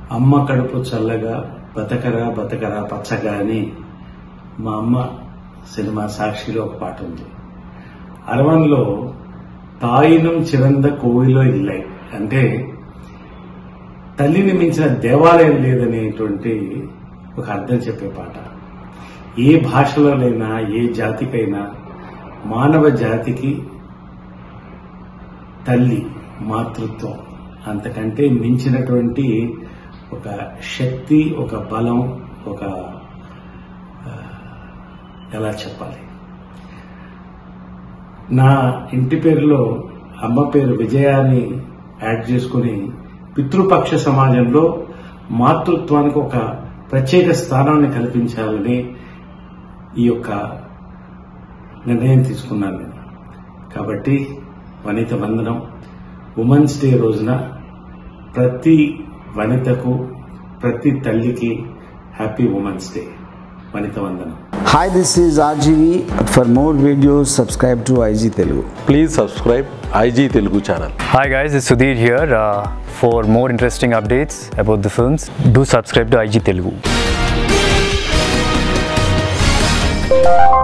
అమ్మ కడుపు చల్లగా బతకరా బతకరా పచ్చగా అని మా అమ్మ సినిమా సాక్షిలో ఒక పాట ఉంది అరవన్లో తాయినం చిరంద కోవిలో ఇల్లై అంటే తల్లిని మించిన దేవాలయం లేదనేటువంటి ఒక అర్థం చెప్పే పాట ఏ భాషలోనైనా ఏ జాతికైనా మానవ జాతికి తల్లి మాతృత్వం అంతకంటే మించినటువంటి ఒక శక్తి ఒక బలం ఒక ఆ, ఎలా చెప్పాలి నా ఇంటి పేరులో అమ్మ పేరు విజయాన్ని యాడ్ చేసుకుని పితృపక్ష సమాజంలో మాతృత్వానికి ఒక ప్రత్యేక స్థానాన్ని కల్పించాలని ఈ యొక్క నిర్ణయం తీసుకున్నాను నేను కాబట్టి వనిత వందనం ఉమెన్స్ డే రోజున ప్రతి వనితకు ప్రతి తల్లికి హ్యాపీ ఉమెన్స్ డే వనిత వందనం Hi, this is RGV. For more videos, subscribe to IG Telugu. Please subscribe IG Telugu channel Hi guys, it's Sudhir here. Uh, for more interesting updates about the films, do subscribe to IG Telugu.